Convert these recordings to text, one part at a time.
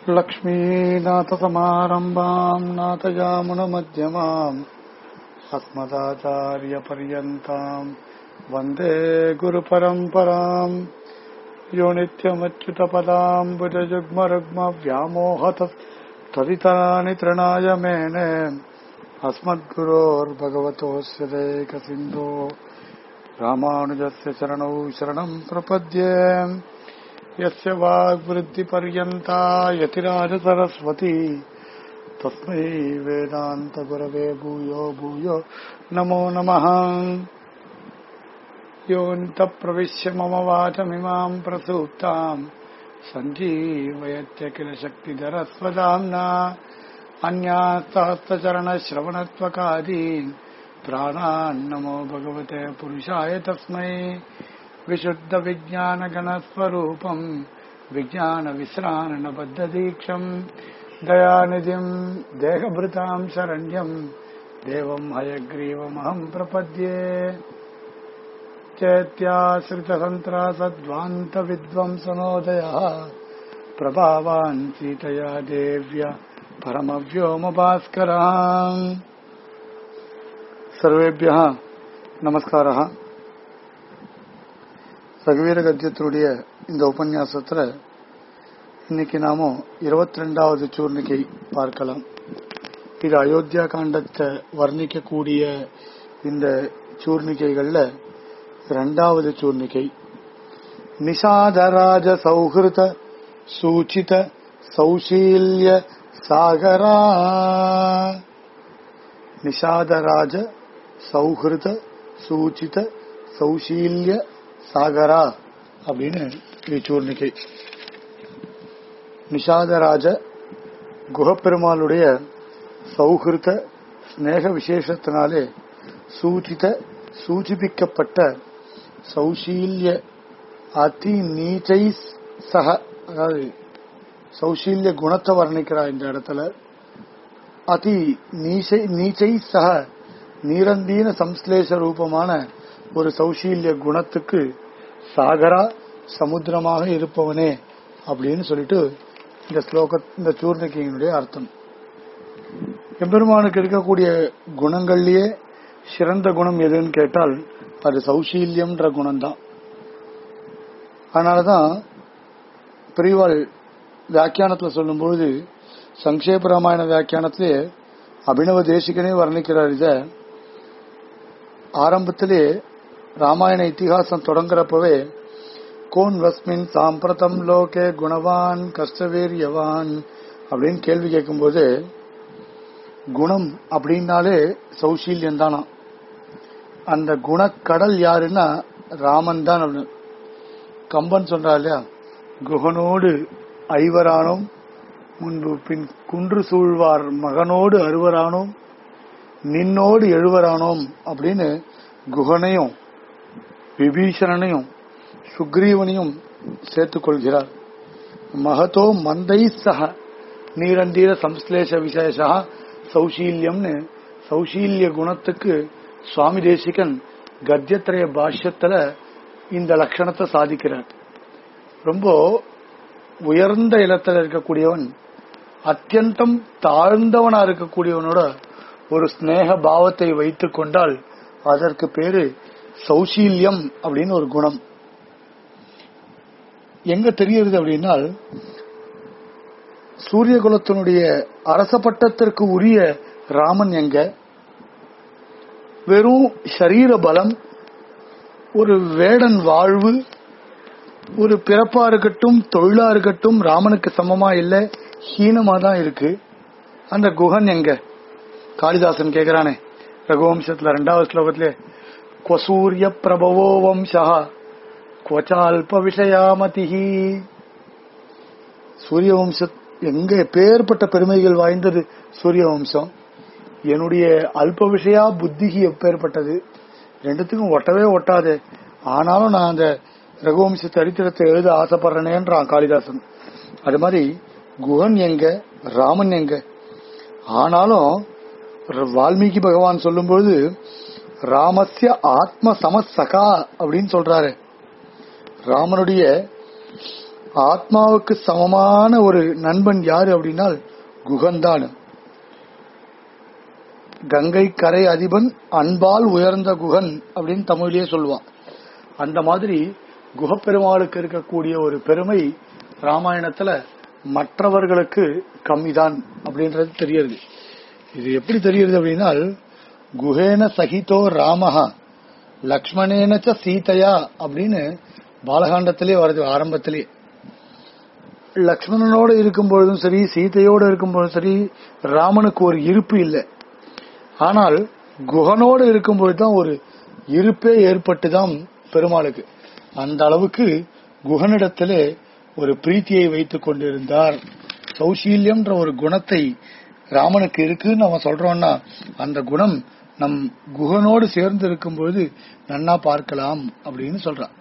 लक्ष्मीनाथसमारम्भाम् नाथयामुनमध्यमाम् अस्मदाचार्यपर्यन्ताम् वन्दे गुरुपरम्पराम् यो नित्यमच्युतपदाम् भुजयुग्मरुग्मव्यामोहत तदितराणि तृणाय मेने अस्मद्गुरोर्भगवतोऽस्य देकसिन्धो रामानुजस्य चरणौ शरणम् प्रपद्ये यस्य वाग्वृद्धिपर्यन्ता यतिराजसरस्वती तस्मै वेदान्तगुरवे भूयो भूयो नमो नमः योऽन्तप्रविश्य मम वाचमिमाम् प्रसूप्ताम् सञ्जीवयत्य किल शक्तिधरस्वदाम्ना अन्यास्तहस्रचरणश्रवणत्वकादीन् प्राणान्नमो भगवते पुरुषाय तस्मै विशुद्धविज्ञानगणस्वरूपम् विज्ञानविश्राणबद्धदीक्षम् दयानिधिम् देहभृताम् शरण्यम् देवम् हयग्रीवमहम् प्रपद्ये चेत्याश्रितसन्त्रासद्वान्तविद्वंसनोदयः प्रभावान् सीतया देव्य परमव्योमभास्करः सर्वेभ्यः நமஸ்காரா ரகுவீர கத்தியத்தினுடைய இந்த உபன்யாசத்துல இன்னைக்கு நாம இருபத்தி ரெண்டாவது சூர்ணிகை பார்க்கலாம் இது அயோத்தியா காண்டத்தை வர்ணிக்கக்கூடிய இந்த சூர்ணிகைகள்ல இரண்டாவது சூர்ணிகை நிஷாதராஜ சௌஹிருத சூச்சித சௌசீல்ய சாகரா நிஷாதராஜ சௌஹிருத சூச்சித சௌசீல்ய சாகரா அப்படின்னு சூர்ணிகை நிஷாதராஜ குகப்பெருமாளுடைய சௌஹிருத ஸ்நேக விசேஷத்தினாலே சூச்சித சூச்சிப்பிக்கப்பட்ட சௌசீல்ய அதி நீச்சை சக அதாவது சௌசீல்ய குணத்தை வர்ணிக்கிறா இந்த இடத்துல அதி நீச்சை நீச்சை சக நீரந்தீன சம்ஸ்லேஷ ரூபமான ஒரு சௌசீல்ய குணத்துக்கு சாகரா சமுத்திரமாக இருப்பவனே அப்படின்னு சொல்லிட்டு இந்த ஸ்லோக இந்த சூர்ணிகையினுடைய அர்த்தம் எம்பெருமானுக்கு இருக்கக்கூடிய குணங்கள்லயே சிறந்த குணம் எதுன்னு கேட்டால் அது சௌசீல்யம்ன்ற குணம்தான் அதனாலதான் பெரியவாள் வியாக்கியானத்துல சொல்லும்பொழுது சங்கேப ராமாயண வியாக்கியானத்திலே அபினவ தேசிகனே வர்ணிக்கிறார் இத ஆரம்பத்திலே ராமாயண இத்திஹாசம் தொடங்குறப்பவே கோன் வஸ்மின் சாம்பிரதம் லோகே குணவான் கஷ்டவீரியவான் அப்படின்னு கேள்வி கேட்கும்போது குணம் அப்படின்னாலே சௌசீல்யம் தானா அந்த குணக்கடல் யாருன்னா ராமன் தான் அப்படின்னு கம்பன் சொல்றா இல்லையா குகனோடு ஐவரானோம் முன்பு பின் குன்று சூழ்வார் மகனோடு அறுவரானோம் நின்னோடு எழுவரானோம் அப்படின்னு குகனையும் விபீஷணனையும் சுக்ரீவனையும் சேர்த்துக் கொள்கிறார் மகதோ மந்தை சக நீரந்தீர சம்ஸ்லேஷ விசேஷா சௌசீல்யம்னு சௌசீல்ய குணத்துக்கு சுவாமி தேசிகன் கத்தியத்திரைய பாஷ்யத்துல இந்த லட்சணத்தை சாதிக்கிறார் ரொம்ப உயர்ந்த இடத்துல இருக்கக்கூடியவன் அத்தியந்தம் தாழ்ந்தவனா இருக்கக்கூடியவனோட ஒரு ஸ்னேக பாவத்தை வைத்துக் கொண்டால் அதற்கு பேரு சௌசீல்யம் அப்படின்னு ஒரு குணம் எங்க தெரியுது அப்படின்னா சூரிய குலத்தினுடைய அரச பட்டத்திற்கு உரிய ராமன் எங்க வெறும் சரீர பலம் ஒரு வேடன் வாழ்வு ஒரு பிறப்பா இருக்கட்டும் தொழிலா இருக்கட்டும் ராமனுக்கு சமமா இல்ல ஹீனமா தான் இருக்கு அந்த குகன் எங்க காளிதாசன் கேக்குறானே ரகுவம்சத்துல ரெண்டாவது ஸ்லோகத்திலே கொசூரிய பிரபவோ வம்சா கொச்சால்ப விஷயாமதிஹி சூரிய வம்ச எங்க பேர்பட்ட பெருமைகள் வாய்ந்தது சூரிய வம்சம் என்னுடைய அல்ப விஷயா புத்திகி எப்பேற்பட்டது ரெண்டுத்துக்கும் ஒட்டவே ஒட்டாது ஆனாலும் நான் அந்த ரகுவம்ச சரித்திரத்தை எழுத ஆசைப்படுறேனேன்றான் காளிதாசன் அது மாதிரி குகன் எங்க ராமன் எங்க ஆனாலும் வால்மீகி பகவான் சொல்லும்போது ராமஸ்ய ஆத்ம சமசகா அப்படின்னு சொல்றாரு ராமனுடைய ஆத்மாவுக்கு சமமான ஒரு நண்பன் யாரு அப்படின்னா குகன்தான் கங்கை கரை அதிபன் அன்பால் உயர்ந்த குகன் அப்படின்னு தமிழிலேயே சொல்லுவான் அந்த மாதிரி குகப்பெருமாளுக்கு இருக்கக்கூடிய ஒரு பெருமை ராமாயணத்துல மற்றவர்களுக்கு கம்மிதான் அப்படின்றது தெரியுது இது எப்படி தெரியுது அப்படின்னா குஹேன சகிதோ ராமஹா லக்ஷ்மணேனச்ச சீதையா அப்படின்னு பாலகாண்டத்திலே வருது ஆரம்பத்திலே லக்ஷ்மணனோட இருக்கும் பொழுதும் சரி சீதையோட இருக்கும் பொழுதும் சரி ராமனுக்கு ஒரு இருப்பு இல்லை ஆனால் குகனோடு இருக்கும் பொழுதுதான் ஒரு இருப்பே ஏற்பட்டுதான் பெருமாளுக்கு அந்த அளவுக்கு குகனிடத்திலே ஒரு பிரீத்தியை வைத்துக் கொண்டிருந்தார் சௌசீல்யம்ன்ற ஒரு குணத்தை ராமனுக்கு இருக்குன்னு நம்ம சொல்றோம்னா அந்த குணம் நம் குகனோடு சேர்ந்து இருக்கும் பொழுது நன்னா பார்க்கலாம் அப்படின்னு சொல்றான்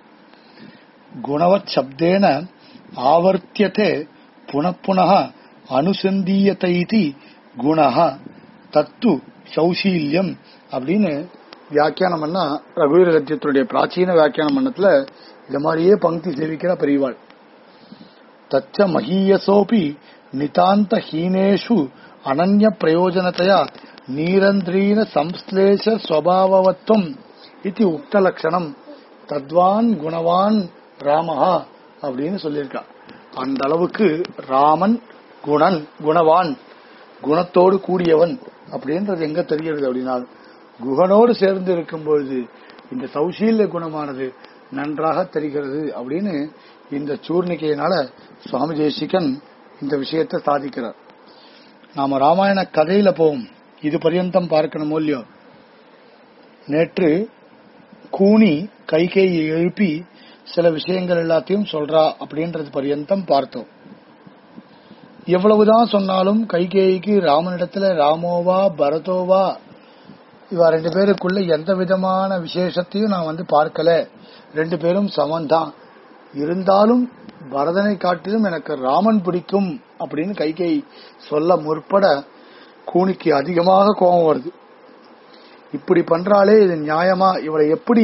குணவத் சப்தேன ஆவர்த்தியத்தை புனப்புனக அனுசந்தீயத்தை குணஹ தத்து சௌசீல்யம் அப்படின்னு வியாக்கியானம் பண்ணா ரகுவீர சத்தியத்துடைய பிராச்சீன வியாக்கியானம் பண்ணத்துல இந்த மாதிரியே பங்கி சேவிக்கிற பெரியவாள் தச்ச மகீயசோபி நிதாந்த ஹீனேஷு அனன்ய பிரயோஜனத்தையா நீரந்திரீன சம்ஸ்லேஷ ஸ்வபாவத்துவம் இது உக்த லட்சணம் தத்வான் குணவான் ராமஹா அப்படின்னு சொல்லியிருக்கா அந்த அளவுக்கு ராமன் குணன் குணவான் குணத்தோடு கூடியவன் அப்படின்றது எங்க தெரிகிறது அப்படின்னா குகனோடு சேர்ந்து இருக்கும் பொழுது இந்த சௌசீல்ய குணமானது நன்றாக தெரிகிறது அப்படின்னு இந்த சூர்ணிகையினால சுவாமி தேசிகன் இந்த விஷயத்தை சாதிக்கிறார் நாம ராமாயண கதையில போவோம் இது பரியந்தம் பார்க்கணும் இல்லையோ நேற்று கூனி கைகையை எழுப்பி சில விஷயங்கள் எல்லாத்தையும் சொல்றா அப்படின்றது பரியந்தம் பார்த்தோம் எவ்வளவுதான் சொன்னாலும் கைகேயிக்கு ராமனிடத்துல ராமோவா பரதோவா இவ ரெண்டு பேருக்குள்ள எந்த விதமான விசேஷத்தையும் நான் வந்து பார்க்கல ரெண்டு பேரும் சமன்தான் இருந்தாலும் பரதனை காட்டிலும் எனக்கு ராமன் பிடிக்கும் அப்படின்னு கைகை சொல்ல முற்பட கூனிக்கு அதிகமாக கோபம் வருது இப்படி பண்றாலே இது நியாயமா இவளை எப்படி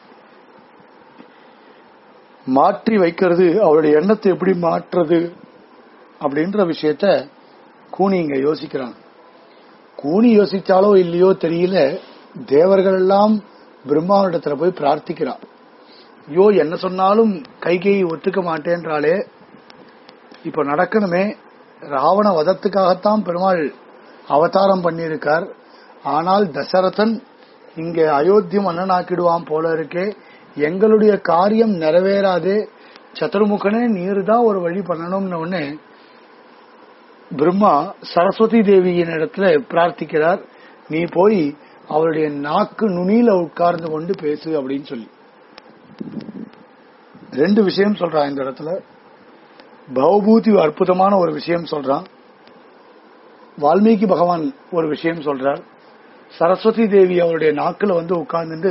மாற்றி வைக்கிறது அவளுடைய எண்ணத்தை எப்படி மாற்றுறது அப்படின்ற விஷயத்த கூனி இங்க யோசிக்கிறான் கூனி யோசிச்சாலோ இல்லையோ தெரியல தேவர்கள் எல்லாம் பிரம்மாவிடத்துல போய் பிரார்த்திக்கிறான் ஐயோ என்ன சொன்னாலும் கைகை ஒத்துக்க மாட்டேன்றாலே இப்ப நடக்கணுமே ராவண வதத்துக்காகத்தான் பெருமாள் அவதாரம் பண்ணியிருக்கார் ஆனால் தசரதன் இங்க அயோத்தி மன்னனாக்கிடுவான் போல இருக்கே எங்களுடைய காரியம் நிறைவேறாதே சதுர்முகனே நீர் தான் ஒரு வழி பண்ணணும்னு உடனே பிரம்மா சரஸ்வதி தேவியின் இடத்துல பிரார்த்திக்கிறார் நீ போய் அவளுடைய நாக்கு நுனியில உட்கார்ந்து கொண்டு பேசு அப்படின்னு சொல்லி ரெண்டு விஷயம் சொல்றான் இந்த இடத்துல பவபூதி அற்புதமான ஒரு விஷயம் சொல்றான் வால்மீகி பகவான் ஒரு விஷயம் சொல்றார் சரஸ்வதி தேவி அவருடைய நாக்குல வந்து உட்கார்ந்துட்டு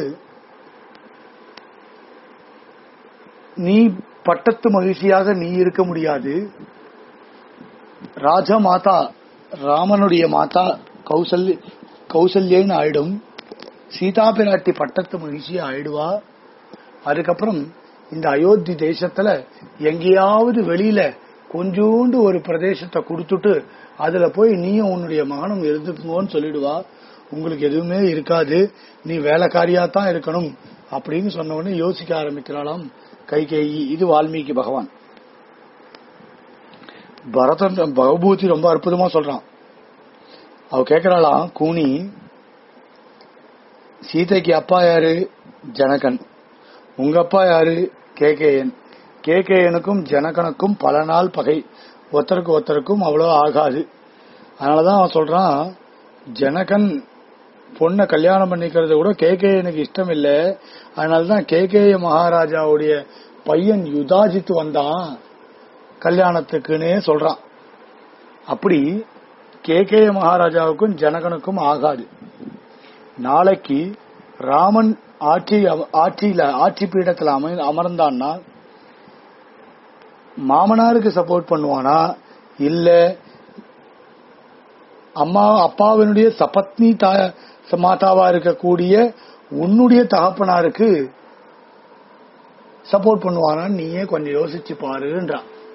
நீ பட்டத்து மகிழ்ச்சியாக நீ இருக்க முடியாது ராஜ மாதா ராமனுடைய மாதா கௌசல்ய கௌசல்யன்னு ஆயிடும் சீதா பிராட்டி பட்டத்து மகிழ்ச்சியா ஆயிடுவா அதுக்கப்புறம் இந்த அயோத்தி தேசத்துல எங்கேயாவது வெளியில கொஞ்சோண்டு ஒரு பிரதேசத்தை கொடுத்துட்டு அதுல போய் நீயும் உன்னுடைய மகனும் இருந்துக்குங்கன்னு சொல்லிடுவா உங்களுக்கு எதுவுமே இருக்காது நீ வேலைக்காரியா தான் இருக்கணும் அப்படின்னு சொன்ன உடனே யோசிக்க ஆரம்பிக்கிறாளாம் கைகேயி இது வால்மீகி பகவான் பரதன் பகபூதி ரொம்ப அற்புதமா சொல்றான் அவ கேக்குறாளாம் கூனி சீதைக்கு அப்பா யாரு ஜனகன் உங்க அப்பா யாரு கேகேயன் கேகேயனுக்கும் ஜனகனுக்கும் பல நாள் பகை ஒருத்தருக்கு ஒருத்தருக்கும் அவ்வளவு ஆகாது அதனாலதான் அவன் சொல்றான் ஜனகன் பொண்ணை கல்யாணம் பண்ணிக்கிறது கூட கேகேயனுக்கு இஷ்டம் இல்ல அதனாலதான் கேகேய மகாராஜாவுடைய பையன் யுதாஜித் வந்தான் கல்யாணத்துக்குன்னே சொல்றான் அப்படி கேகேய மகாராஜாவுக்கும் ஜனகனுக்கும் ஆகாது நாளைக்கு ராமன் ஆட்சி ஆட்சியில ஆட்சி பீடத்துல அமை அமர்ந்தான்னா மாமனாருக்கு சப்போர்ட் பண்ணுவானா இல்ல அம்மா அப்பாவினுடைய சபத்னி மாதாவா இருக்கக்கூடிய உன்னுடைய தகப்பனாருக்கு சப்போர்ட் பண்ணுவானான்னு நீயே கொஞ்சம் யோசிச்சு பாருன்றான்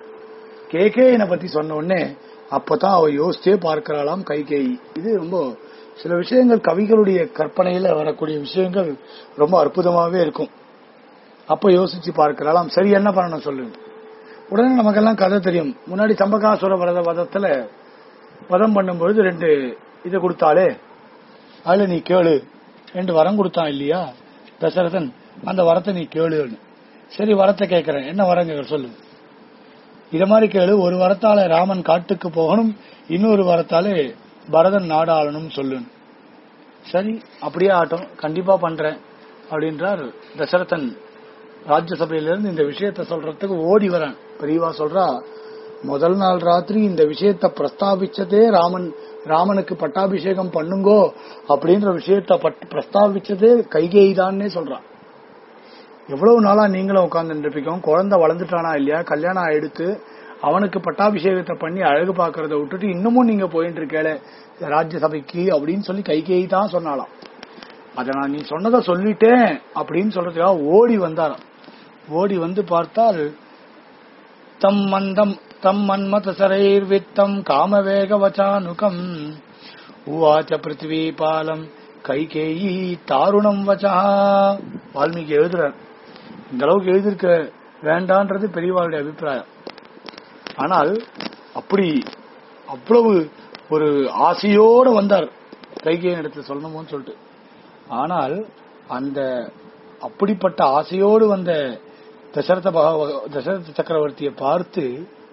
கேகேயனை பத்தி சொன்ன உடனே அப்பதான் அவ யோசிச்சே பார்க்கிறாளாம் கைகேயி இது ரொம்ப சில விஷயங்கள் கவிகளுடைய கற்பனையில வரக்கூடிய விஷயங்கள் ரொம்ப அற்புதமாவே இருக்கும் அப்ப யோசிச்சு பார்க்கிறாளாம் சரி என்ன பண்ணணும் சொல்லு உடனே நமக்கெல்லாம் கதை தெரியும் முன்னாடி சம்பகாசுர வரத வதத்துல வதம் பண்ணும்பொழுது ரெண்டு இதை கொடுத்தாலே அதுல நீ கேளு ரெண்டு வரம் கொடுத்தான் இல்லையா தசரதன் அந்த வரத்தை நீ கேளுன்னு சரி வரத்தை கேட்கிறேன் என்ன வரம் கேட்க சொல்லு இத மாதிரி கேளு ஒரு வரத்தால ராமன் காட்டுக்கு போகணும் இன்னொரு வரத்தாலே பரதன் நாடாளணும் சொல்லு சரி அப்படியே ஆட்டம் கண்டிப்பா பண்றேன் அப்படின்றார் தசரதன் ராஜ்யசபையிலிருந்து இந்த விஷயத்த சொல்றதுக்கு ஓடி வரேன் பெரியவா சொல்றா முதல் நாள் ராத்திரி இந்த விஷயத்த பிரஸ்தாபிச்சதே ராமன் ராமனுக்கு பட்டாபிஷேகம் பண்ணுங்கோ அப்படின்ற விஷயத்த பட்- பிரஸ்தாபிச்சதே கைகேயி தான்னே சொல்றான் எவ்வளவு நாளா நீங்களும் உட்கார்ந்து இருப்பீங்க குழந்தை வளர்ந்துட்டானா இல்லையா கல்யாணம் ஆயிடுத்து அவனுக்கு பட்டாபிஷேகத்தை பண்ணி அழகு பாக்குறத விட்டுட்டு இன்னமும் நீங்க போயிட்டு இருக்கேளே ராஜ்யசபைக்கு அப்படின்னு சொல்லி கைகேயி தான் சொன்னாலாம் அத நான் நீ சொன்னதை சொல்லிட்டேன் அப்படின்னு சொல்றதுக்காக ஓடி வந்தாராம் ஓடி வந்து பார்த்தால் தம் மந்தம் தம் மன்மத சரைர் வித்தம் காமவேக வச்சானுகம் உவாச்ச பிருத்திவி பாலம் கைகேயி தாருணம் வச்சா வால்மீகி எழுதுறார் இந்த அளவுக்கு எழுதியிருக்க வேண்டான்றது பெரியவாளுடைய அபிப்பிராயம் ஆனால் அப்படி அவ்வளவு ஒரு ஆசையோட வந்தார் கைகேயின் இடத்துல சொல்லணுமோன்னு சொல்லிட்டு ஆனால் அந்த அப்படிப்பட்ட ஆசையோடு வந்த தசரத பகவ- தசரத சக்கரவர்த்தியை பார்த்து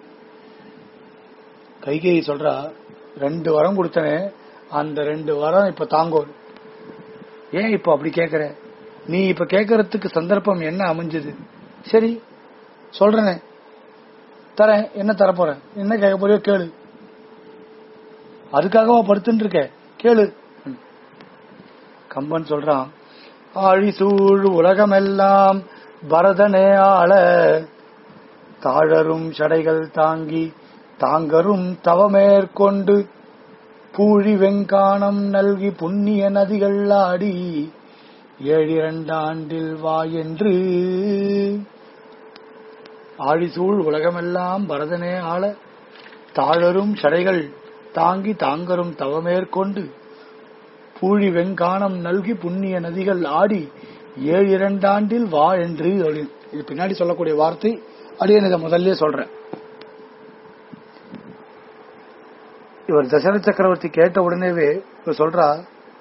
கைகேயி சொல்றா ரெண்டு வரம் கொடுத்தனே அந்த ரெண்டு வரம் இப்ப தாங்கோ ஏன் இப்ப அப்படி கேக்குற நீ இப்ப கேக்குறதுக்கு சந்தர்ப்பம் என்ன அமைஞ்சது சரி சொல்றேனே தரேன் என்ன தரப்போறேன் என்ன கேட்க போறியோ கேளு அதுக்காகவா படுத்துட்டு இருக்க கேளு ம். கம்பன் சொல்றான் ஆழிசூழ் உலகமெல்லாம் பரதனே ஆள தாழரும் சடைகள் தாங்கி தாங்கரும் தவமேற்கொண்டு பூழி வெங்கானம் நல்கி புண்ணிய நதிகள் ஆடி ஏழிரண்டாண்டில் வா என்று ஆழிசூழ் உலகமெல்லாம் பரதனே ஆள தாழரும் சடைகள் தாங்கி தாங்கரும் தவமேற்கொண்டு பூழி வெங்கானம் நல்கி புண்ணிய நதிகள் ஆடி ஏழு இரண்டாண்டில் வா என்று அப்படின்னு. இது பின்னாடி சொல்லக்கூடிய வார்த்தை அப்படியே இதை முதல்ல சொல்றேன் இவர் தசரத சக்கரவர்த்தி கேட்ட உடனேவே இவர் சொல்றா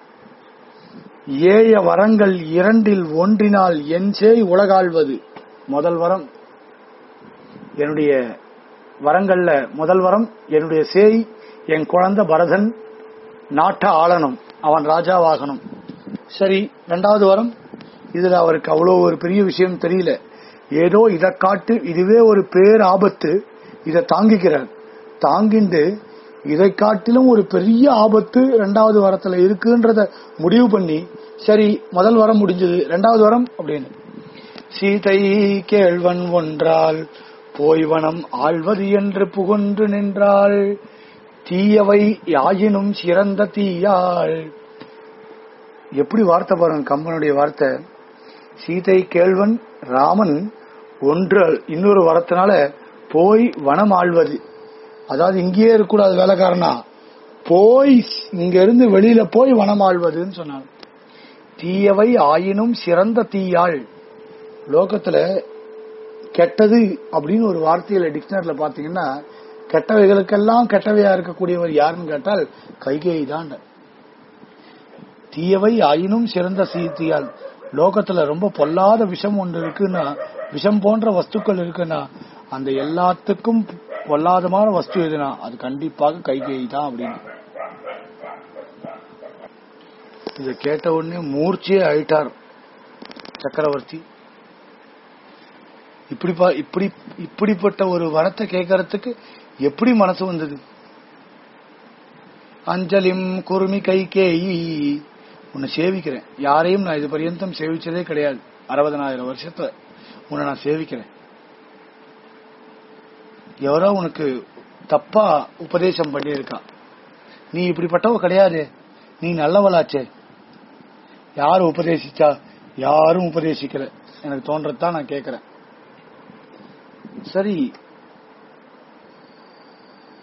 ஏழ வரங்கள் இரண்டில் ஒன்றினால் என் சேய் உலகாள்வது முதல் வரம் என்னுடைய வரங்கள்ல முதல் வரம் என்னுடைய சேய் என் குழந்தை பரதன் நாட்ட ஆளணும் அவன் ராஜாவாகணும் சரி ரெண்டாவது வரம் இதுல அவருக்கு அவ்வளவு ஒரு பெரிய விஷயம் தெரியல ஏதோ இதை காட்டு இதுவே ஒரு பேர் ஆபத்து இதை தாங்கிக்கிறார் தாங்கிண்டு இதை காட்டிலும் ஒரு பெரிய ஆபத்து ரெண்டாவது வரத்துல இருக்குன்றத முடிவு பண்ணி சரி முதல் வரம் முடிஞ்சது ரெண்டாவது வரம் அப்படின்னு சீதை கேள்வன் ஒன்றால் போய்வனம் ஆழ்வது என்று புகுன்று நின்றாள் தீயவை யாயினும் சிறந்த தீயாள் எப்படி வார்த்தை பாருங்க கம்பனுடைய வார்த்தை சீதை கேள்வன் ராமன் ஒன்று இன்னொரு வரத்தினால போய் வனம் ஆழ்வது அதாவது இங்கேயே இருக்கக்கூடாது வேலைக்காரனா போய் இங்க இருந்து வெளியில போய் வனம் ஆழ்வதுன்னு சொன்னாங்க தீயவை ஆயினும் சிறந்த தீயாள் லோகத்துல கெட்டது அப்படின்னு ஒரு வார்த்தையில டிக்ஷனரியில பாத்தீங்கன்னா கெட்டவைகளுக்கெல்லாம் கெட்டவையா இருக்கக்கூடியவர் யாருன்னு கேட்டால் கைகேயி தான் தீயவை ஆயினும் சிறந்த சீத்தியால் லோகத்துல ரொம்ப பொல்லாத விஷம் ஒன்று இருக்குன்னா விஷம் போன்ற வஸ்துக்கள் இருக்குன்னா அந்த எல்லாத்துக்கும் பொல்லாதமான வஸ்து எதுனா அது கண்டிப்பாக கைகேயி தான் அப்படின்னு இத கேட்ட உடனே மூர்ச்சியே ஆயிட்டார் சக்கரவர்த்தி இப்படி பா- இப்படி இப்படிப்பட்ட ஒரு வரத்தை கேட்கறதுக்கு எப்படி மனசு வந்தது அஞ்சலிம் குருமி கைகேயி உன்னை சேவிக்கிறேன் யாரையும் நான் இது பர்யந்தம் சேவிச்சதே கிடையாது அறுபதனாயிரம் வருஷத்துல உன்னை நான் சேவிக்கிறேன் எவரோ உனக்கு தப்பா உபதேசம் பண்ணியிருக்கா நீ இப்படிப்பட்டவ கிடையாது நீ நல்லவளாச்சே யாரு உபதேசிச்சா யாரும் உபதேசிக்கல எனக்கு தோன்றதான் நான் கேக்குறேன் சரி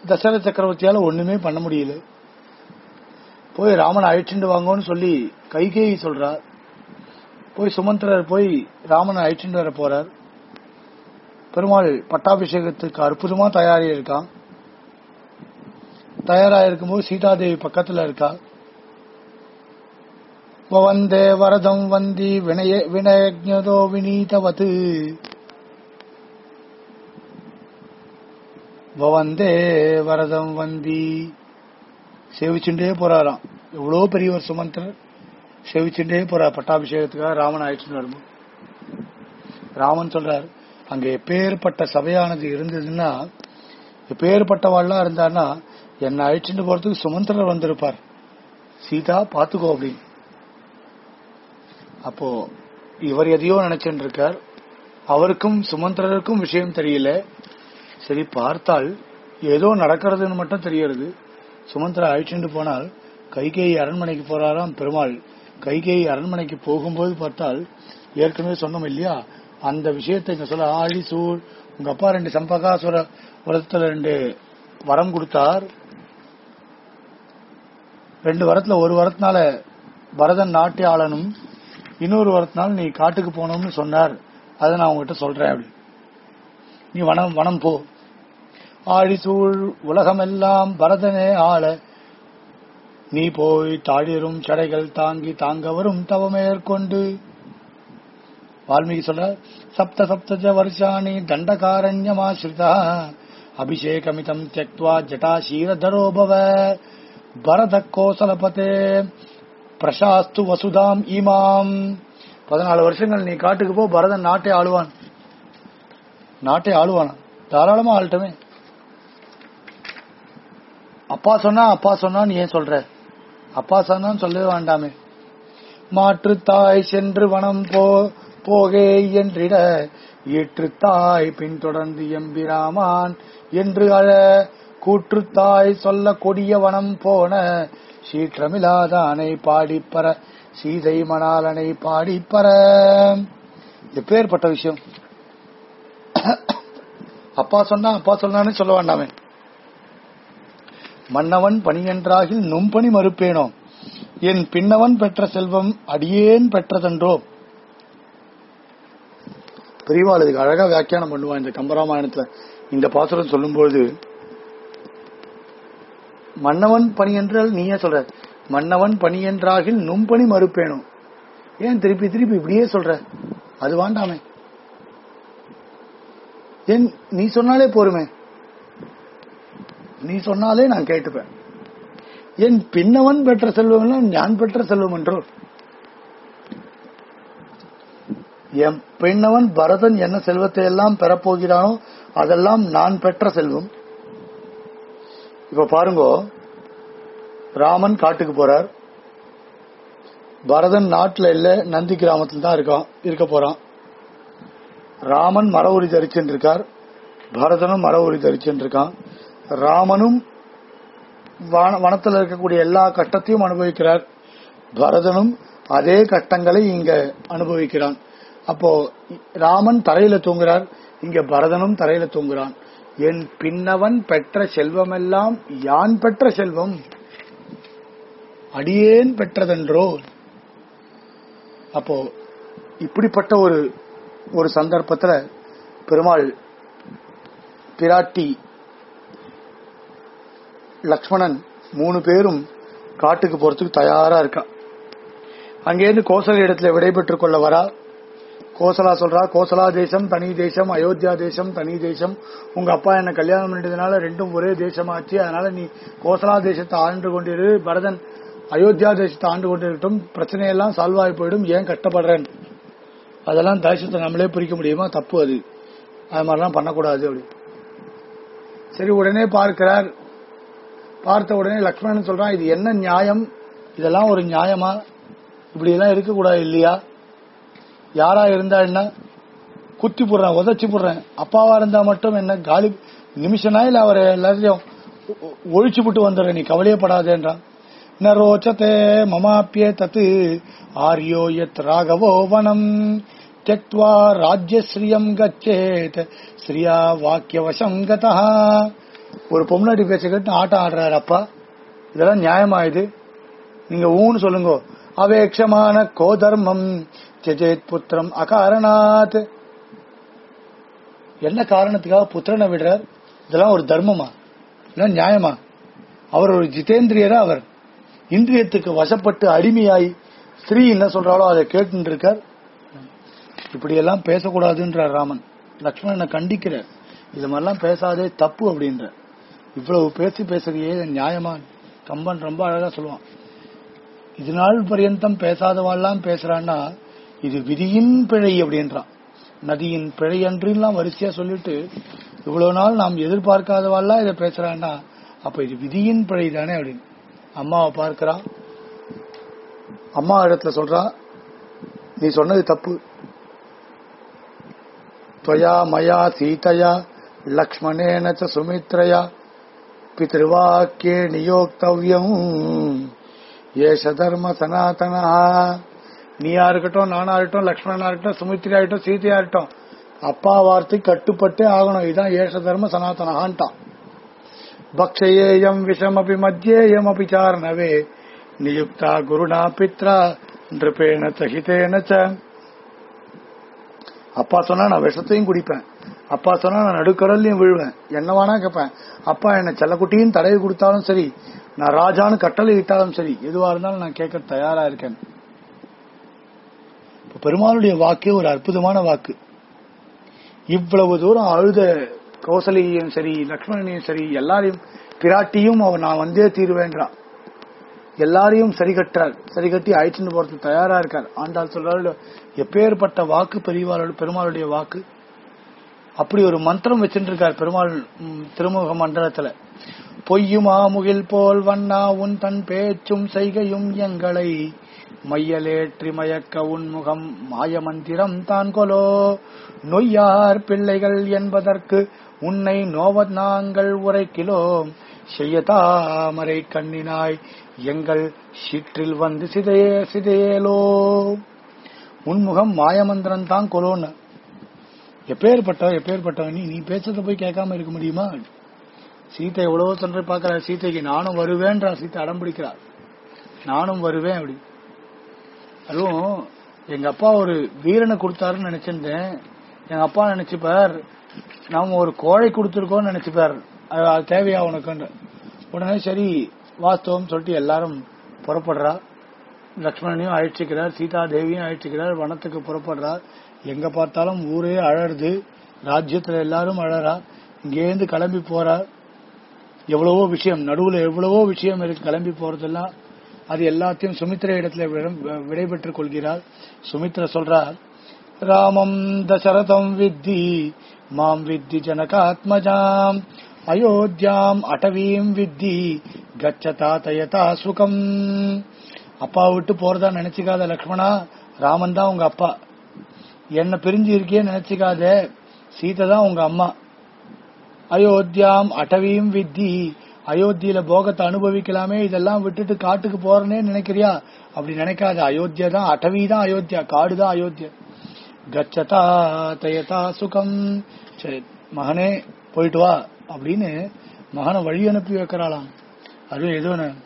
தசரத சக்கரவர்த்தியால ஒண்ணுமே பண்ண முடியல போய் ராமனை அழைச்சிட்டு வாங்கன்னு சொல்லி கைகேயி சொல்றார் போய் சுமந்திரர் போய் ராமனை அழைச்சிட்டு வர போறார் பெருமாள் பட்டாபிஷேகத்துக்கு அற்புதமா தயாரி இருக்கான் தயாரா இருக்கும்போது சீதாதேவி பக்கத்துல இருக்கா வந்தே வரதம் வந்தி வினய வினயஜதோ வினீதவத்து வந்தே வரதம் வந்தி சேவிச்சுட்டே போறாராம் எவ்வளவு பெரியவர் சுமந்திரர் சேவிச்சுட்டே போறார் பட்டாபிஷேகத்துக்காக ராமன் ஆயிடுச்சுன்னு வரும்போது ராமன் சொல்றார் அங்க எப்பேற்பட்ட சபையானது இருந்ததுன்னா எப்பேற்பட்டவாள்லாம் இருந்தான்னா என்னை அழிச்சுட்டு போறதுக்கு சுமந்திரர் வந்திருப்பார் சீதா பாத்துக்கோ அப்படின்னு அப்போ இவர் எதையோ நினைச்சுட்டு இருக்கார் அவருக்கும் சுமந்திரருக்கும் விஷயம் தெரியல சரி பார்த்தால் ஏதோ நடக்கிறதுன்னு மட்டும் தெரியறது சுமந்திரா அழிச்சுட்டு போனால் கைகேயி அரண்மனைக்கு போறாராம் பெருமாள் கைகேயி அரண்மனைக்கு போகும்போது பார்த்தால் ஏற்கனவே சொன்னோம் இல்லையா அந்த விஷயத்தை இங்க சொல்ல ஆழி சூழ் உங்க அப்பா ரெண்டு சம்பகாசுர வரத்துல ரெண்டு வரம் கொடுத்தார் ரெண்டு வரத்துல ஒரு வரத்தினால பரதன் நாட்டிய ஆளனும் இன்னொரு வரத்தினால நீ காட்டுக்கு போனோம்னு சொன்னார் அதை நான் உங்ககிட்ட சொல்றேன் அப்படி நீ வனம் வனம் போ ஆழி சூழ் உலகமெல்லாம் பரதனே ஆள நீ போய் தாழிரும் சடைகள் தாங்கி தாங்க வரும் தவமேற்கொண்டு வால்மீகி சொல்ற சப்த சப்தஜ வருஷாணி தண்டகாரண்யமாஸ்ரிதா அபிஷேகமிதம் தியக்வா ஜட்டாசீரதரோபவ பரத கோசலபதே பிரசாஸ்து வசுதாம் இமாம் பதினாலு வருஷங்கள் நீ காட்டுக்கு போ பரதன் நாட்டை ஆளுவான் நாட்டை ஆளுவானா தாராளமா ஆளட்டுமே அப்பா சொன்னா அப்பா சொன்னா நீ ஏன் சொல்ற அப்பா சொன்னான்னு சொல்லவே வேண்டாமே மாற்று தாய் சென்று வனம் போ போகே என்றிட ஈற்று தாய் பின்தொடர்ந்து எம்பிராமான் என்று அழ கூற்றுத்தாய் சொல்ல கொடிய வனம் போன சீற்றமில்லாதானை பாடிப்பற சீதை மணாலனை பாடிப்பற எப்பேற்பட்ட விஷயம் அப்பா சொன்னா அப்பா சொன்னான்னு சொல்ல வேண்டாமே மன்னவன் பணியென்றாகில் நும்பணி மறுப்பேனோ என் பின்னவன் பெற்ற செல்வம் அடியேன் பெற்றதென்றோ பெரியவாள் இதுக்கு அழகா வியாக்கியானம் பண்ணுவான் இந்த கம்பராமாயணத்துல இந்த பாசுரம் சொல்லும்போது மன்னவன் பணி என்றால் நீயே சொல்ற மன்னவன் பணி என்றாகில் நும்பணி மறுப்பேனும் ஏன் திருப்பி திருப்பி இப்படியே சொல்ற அது வேண்டாமே ஏன் நீ சொன்னாலே போருமே நீ சொன்னாலே நான் கேட்டுப்பேன் என் பின்னவன் பெற்ற செல்வம் நான் பெற்ற செல்வம் என்றோ என் பின்னவன் பரதன் என்ன செல்வத்தை எல்லாம் பெறப்போகிறானோ அதெல்லாம் நான் பெற்ற செல்வம் இப்ப பாருங்க ராமன் காட்டுக்கு போறார் பரதன் நாட்டுல இல்ல நந்தி கிராமத்தில் தான் இருக்கான் இருக்க போறான் ராமன் மர உரி தரிச்சுட்டு இருக்கார் பரதனும் மர உரி தரிச்சுட்டு இருக்கான் ராமனும் வன- வனத்துல இருக்கக்கூடிய எல்லா கஷ்டத்தையும் அனுபவிக்கிறார் பரதனும் அதே கஷ்டங்களை இங்க அனுபவிக்கிறான் அப்போ ராமன் தரையில தூங்குறார் இங்க பரதனும் தரையில தூங்குறான் என் பின்னவன் பெற்ற செல்வமெல்லாம் யான் பெற்ற செல்வம் அடியேன் பெற்றதென்றோ அப்போ இப்படிப்பட்ட ஒரு ஒரு சந்தர்ப்பத்துல பெருமாள் பிராட்டி லக்ஷ்மணன் மூணு பேரும் காட்டுக்கு போறதுக்கு தயாரா இருக்கா அங்கேருந்து கோசல இடத்துல விடைபெற்றுக் கொள்ள வரா கோசலா சொல்றா கோசலா தேசம் தனி தேசம் அயோத்தியா தேசம் தனி தேசம் உங்க அப்பா என்ன கல்யாணம் பண்ணிட்டதுனால ரெண்டும் ஒரே தேசமாச்சு அதனால நீ கோசலா தேசத்தை ஆண்டு கொண்டிரு பரதன் அயோத்தியா தேசத்தை ஆண்டு கொண்டிருக்கட்டும் பிரச்சனையெல்லாம் சால்வ் ஆகி போயிடும் ஏன் கஷ்டப்படுறேன் அதெல்லாம் தேசத்தை நம்மளே பிரிக்க முடியுமா தப்பு அது அது மாதிரிலாம் பண்ணக்கூடாது அப்படி சரி உடனே பார்க்கிறார் பார்த்த உடனே லக்ஷ்மணன் சொல்றான் இது என்ன நியாயம் இதெல்லாம் ஒரு நியாயமா இப்படி எல்லாம் இருக்கக்கூடாது இல்லையா யாரா இருந்தா என்ன குத்தி போடுறேன் உதச்சி போடுறேன் அப்பாவா இருந்தா மட்டும் என்ன காலி நிமிஷனா இல்ல அவர் எல்லாத்தையும் ஒ- ஒ- ஒழிச்சு விட்டு வந்துடுறேன் நீ கவலையப்படாதேன்றான் ந ரோச்சதே மமாப்பியே தத்து ஆர்யோ யத் ராகவோ வனம் त्यक्त्वा राज्यश्रियम् गच्छेत् श्रिया वाक्यवशम् गतः ஒரு பொம்னாட்டி பேச்ச கேட்டு ஆட்டம் ஆடுறாரு அப்பா இதெல்லாம் நியாயமா இது நீங்க ஊன்னு சொல்லுங்க அவேக்ஷமான கோதர்மம் ஜெஜேத் புத்திரம் அகாரணாத் என்ன காரணத்துக்காக புத்திரனை விடுறார் இதெல்லாம் ஒரு தர்மமா இதெல்லாம் நியாயமா அவர் ஒரு ஜிதேந்திரியரா அவர் இந்திரியத்துக்கு வசப்பட்டு அடிமையாய் ஸ்திரீ என்ன சொல்றாளோ அதை கேட்டு இருக்கார் இப்படி எல்லாம் பேசக்கூடாதுன்றார் ராமன் லக்ஷ்மணனை கண்டிக்கிறார் இது மாதிரிலாம் பேசாதே தப்பு அப்படின்ற இவ்வளவு பேசி பேசுறியே இது நியாயமா கம்பன் ரொம்ப அழகா சொல்லுவான் இது நாள் பரியந்தம் பேசாதவாள்லாம் பேசுறான்னா இது விதியின் பிழை அப்படின்றான் நதியின் பிழை அன்றுலாம் வரிசையா சொல்லிட்டு இவ்வளவு நாள் நாம் எதிர்பார்க்காதவாள்லாம் இதை பேசுறான்னா அப்ப இது விதியின் பிழை தானே அப்படின்னு அம்மாவை பார்க்கறான் அம்மா இடத்துல சொல்றா நீ சொன்னது தப்பு त्वया मया सीतया लक्ष्मणेन च सुमित्रया पितृवाक्ये नियोक्तव्यम् ஏஷ தர்ம சனாதனா நீயா இருக்கட்டும் நானா இருக்கட்டும் லக்ஷ்மணனா இருக்கட்டும் சுமித்ரியா இருக்கட்டும் சீதையா இருக்கட்டும் அப்பா வார்த்தை கட்டுப்பட்டே ஆகணும் இதுதான் ஏஷ தர்ம சனாதனஹான்ட்டான் பக்ஷயேயம் விஷமபி மத்தியேயமபி சாரணவே நியுக்தா குருணா பித்ரா நிருபேண சகிதேன ச அப்பா சொன்னா நான் விஷத்தையும் குடிப்பேன் அப்பா சொன்னா நான் நடுக்கடல்லையும் விழுவேன் என்ன வேணா கேட்பேன் அப்பா என்ன செல்லக்குட்டியும் தடவி கொடுத்தாலும் சரி நான் ராஜான்னு கட்டளை இட்டாலும் சரி எதுவா இருந்தாலும் நான் கேட்க தயாரா இருக்கேன் இப்ப பெருமாளுடைய வாக்கு ஒரு அற்புதமான வாக்கு இவ்வளவு தூரம் அழுத கௌசலையும் சரி லக்ஷ்மணனையும் சரி எல்லாரையும் பிராட்டியும் அவன் நான் வந்தே தீருவேன்றான் எல்லாரையும் சரி கட்டுறார் சரி கட்டி அழைச்சிட்டு போறதுக்கு தயாரா இருக்கார் ஆண்டாள் சொல்றாரு எப்பேற்பட்ட வாக்கு பெரியவாளோட பெருமாளுடைய வாக்கு அப்படி ஒரு மந்திரம் வச்சுட்டு இருக்கார் பெருமாள் ம், திருமுக மண்டலத்துல பொய்யுமா முகில் போல் வண்ணா உன் தன் பேச்சும் செய்கையும் எங்களை மையலேற்றி மயக்க உன்முகம் மாயமந்திரம் தான் கொலோ நொய்யார் பிள்ளைகள் என்பதற்கு உன்னை நோவ நாங்கள் உரைக்கிலோம் செய்ய தாமரை கண்ணினாய் எங்கள் சீற்றில் வந்து சிதையே சிதையேலோ உன்முகம் மாயமந்திரம் தான் கொலோன்னு எப்பேற்பட்டவ எப்பேற்பட்டவ நீ நீ பேசுறத போய் கேட்காம இருக்க முடியுமா சீத்தை எவ்வளவோ சொல்ற பாக்குற சீதைக்கு நானும் வருவேன்றா சீத்தை அடம் பிடிக்கிறார் நானும் வருவேன் அப்படி அதுவும் எங்க அப்பா ஒரு வீரனை கொடுத்தாருன்னு நினைச்சிருந்தேன் எங்க அப்பா நினைச்சுப்பார் நாம ஒரு கோழை கொடுத்துருக்கோம்னு நினைச்சுப்பார் அது அது தேவையா உனக்குன்னு உடனே சரி வாஸ்தவம் சொல்லிட்டு எல்லாரும் புறப்படுறா லக்ஷ்மணனையும் அழைச்சிக்கிறார் சீதா தேவியும் அழைச்சிக்கிறார் வனத்துக்கு புறப்படுறார் எங்க பார்த்தாலும் ஊரே அழறுது ராஜ்யத்துல எல்லாரும் அழறா இங்கேருந்து கிளம்பி போறார் எவ்வளவோ விஷயம் நடுவுல எவ்வளவோ விஷயம் இருக்கு கிளம்பி போறதெல்லாம் அது எல்லாத்தையும் சுமித்ர இடத்துல விட- விடைபெற்றுக் கொள்கிறார் சுமித்ர சொல்றார் ராமம் தசரதம் வித்தி மாம் வித்தி ஜனகாத்மஜாம் அயோத்தியாம் அடவீம் வித்தி கச்சதா தயதா சுகம் அப்பா விட்டு போறதா நினைச்சுக்காத லக்ஷ்மணா ராமன் தான் உங்க அப்பா என்ன பிரிஞ்சு இருக்கே நினைச்சுக்காத சீதை தான் உங்க அம்மா அயோத்தியாம் அடவியும் வித்தி அயோத்தியில போகத்தை அனுபவிக்கலாமே இதெல்லாம் விட்டுட்டு காட்டுக்கு போறேனே நினைக்கிறியா அப்படி நினைக்காத அயோத்தியா தான் அடவி தான் அயோத்தியா காடு தான் அயோத்தியா கச்சதா தயதா சுகம் சரி மகனே போயிட்டு வா அப்படின்னு மகனை வழி அனுப்பி வைக்கிறாளாம் அது ஏதோ ஒண்ணு.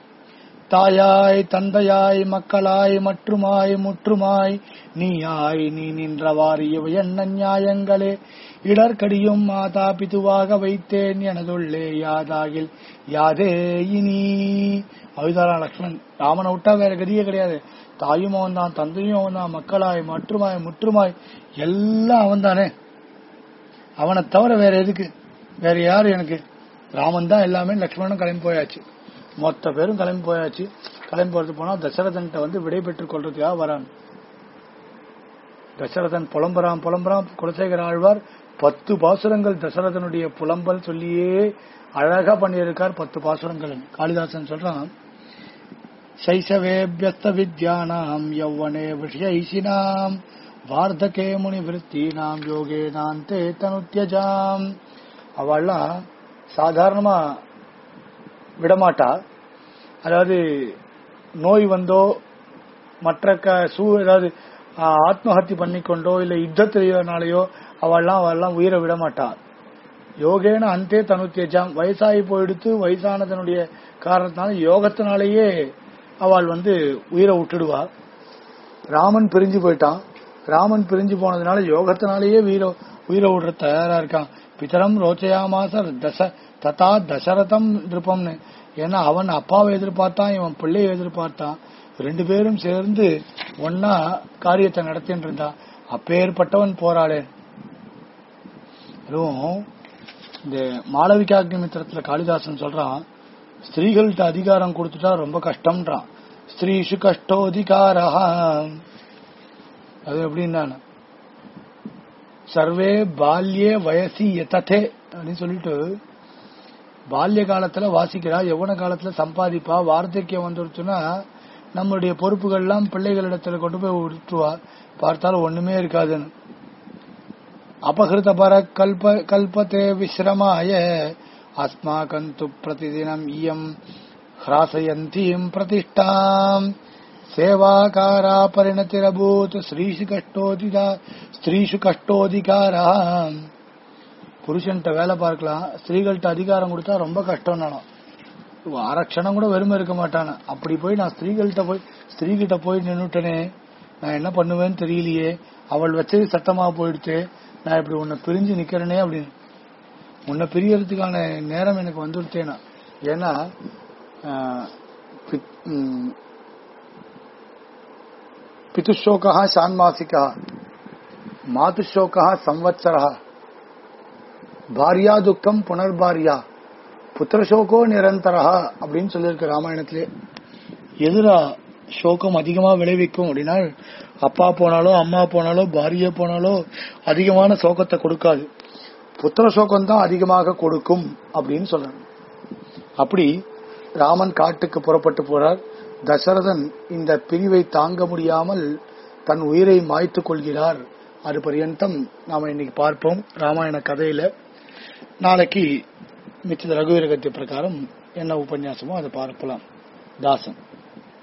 தாயாய் தந்தையாய் மக்களாய் மற்றுமாய் முற்றுமாய் நீயாய் நீ நின்றவாறு இவை என்ன நியாயங்களே இடர்கடியும் மாதா பிதுவாக வைத்தேன் எனதுள்ளே யாதாகில் யாதே இனி அழுதாரா லக்ஷ்மண் ராமனை விட்டா வேற கதியே கிடையாது தாயும் அவன் தான் தந்தையும் அவன் தான் மக்களாய் மற்றுமாய் முற்றுமாய் எல்லாம் அவன் தானே அவனை தவிர வேற எதுக்கு வேற யாரு எனக்கு ராமன் தான் எல்லாமே லக்ஷ்மணனும் கிளம்பி போயாச்சு மொத்த பேரும் கிளம்பி போயாச்சு கிளம்பி போறது போனா தசரதன்ட்ட வந்து விடை பெற்றுக் கொள்றதுக்காக வரான் தசரதன் புலம்புறான் புலம்புறான் குலசேகர ஆழ்வார் பத்து பாசுரங்கள் தசரதனுடைய புலம்பல் சொல்லியே அழகா பண்ணியிருக்கார் பத்து பாசுரங்கள் காளிதாசன் சொல்றான் சைசவேபியஸ்த வித்யானாம் யௌவனே விஷயைசினாம் வார்த்தகே முனி விருத்தீனாம் யோகே நாந்தே தனுத்யஜாம் அவள்லாம் சாதாரணமா விடமாட்டா அதாவது நோய் வந்தோ மற்ற க- சூ ஏதாவது ஆத்மஹத்தி பண்ணிக்கொண்டோ இல்ல யுத்தத்தினாலேயோ அவள்லாம் அவள்லாம் உயிரை விட மாட்டா யோகேன அந்தே தனுத்தேஜாம் வயசாகி போயிடுத்து வயசானதனுடைய காரணத்தினால யோகத்தினாலேயே அவள் வந்து உயிரை விட்டுடுவா ராமன் பிரிஞ்சு போயிட்டான் ராமன் பிரிஞ்சு போனதுனால யோகத்தினாலேயே வீர உயிரை விடுற தயாரா இருக்கான் பிதரம் ரோச்சயாமாசர் தச ததா தசரதம் நிருப்பம்னு ஏன்னா அவன் அப்பாவை எதிர்பார்த்தான் இவன் பிள்ளையை எதிர்பார்த்தான் ரெண்டு பேரும் சேர்ந்து ஒன்னா காரியத்தை நடத்தின்னு இருந்தான் அப்பேற்பட்டவன் போராளே அதுவும் இந்த மாளவிகாக்னிமித்திரத்துல காளிதாசன் சொல்றான் ஸ்திரீகள்கிட்ட அதிகாரம் கொடுத்துட்டா ரொம்ப கஷ்டம்ன்றான் ஸ்திரீஷு கஷ்டோதிகாரா அது எப்படின்னா சர்வே பால்யே வயசி எததே அப்படின்னு சொல்லிட்டு பால்ய காலத்துல வாசிக்கிறா யவன காலத்துல சம்பாதிப்பா வார்த்தைக்கியம் வந்துருச்சுன்னா நம்மளுடைய பொறுப்புகள்லாம் பிள்ளைகளிடத்துல கொண்டு போய் விட்டுருவா பார்த்தாலும் ஒண்ணுமே இருக்காதுன்னு அபகிருத பர கல்ப கல்பத்தே விஸ்ரமாய அஸ்மாகந்து பிரதிதினம் இயம் ஹ்ராசயந்தீம் பிரதிஷ்டாம் சேவாகாரா பரிணத்திரபூத் ஸ்ரீஷு கஷ்டோதிகா ஸ்திரீஷு கஷ்டோதிகாரா புருஷன்ட்ட வேலை பார்க்கலாம் ஸ்திரீகள்கிட்ட அதிகாரம் கொடுத்தா ரொம்ப கஷ்டம் நானும் அரட்சணம் கூட வெறுமை இருக்க மாட்டானே அப்படி போய் நான் ஸ்திரீகள்கிட்ட போய் ஸ்திரீகிட்ட போய் நின்னுட்டனே நான் என்ன பண்ணுவேன்னு தெரியலையே அவள் வச்சது சட்டமா போயிடுச்சு நான் இப்படி உன்னை பிரிஞ்சு நிக்கிறேனே அப்படின்னு உன்னை பிரியறதுக்கான நேரம் எனக்கு வந்துருச்சேனா ஏன்னா ஆஹ், பித்- ம், பிதுஷோகா சான்மாசிகா மாதுஷோகா சம்வத்சரா பாரியா துக்கம் புனர்பாரியா புத்திரசோகோ நிரந்தரா அப்படின்னு சொல்லியிருக்கு ராமாயணத்திலே எதிரா சோகம் அதிகமா விளைவிக்கும் அப்படின்னா அப்பா போனாலோ அம்மா போனாலோ பாரியா போனாலோ அதிகமான சோகத்தை கொடுக்காது புத்திர சோகம் தான் அதிகமாக கொடுக்கும் அப்படின்னு சொல்றாங்க அப்படி ராமன் காட்டுக்கு புறப்பட்டு போறார் தசரதன் இந்த பிரிவை தாங்க முடியாமல் தன் உயிரை மாய்த்துக் கொள்கிறார் அது பரியந்தம் நாம இன்னைக்கு பார்ப்போம் ராமாயண கதையில நாளைக்கு மிச்சத ரகுவீரகத்திய பிரகாரம் என்ன உபன்யாசமோ அதை பார்க்கலாம் தாசன்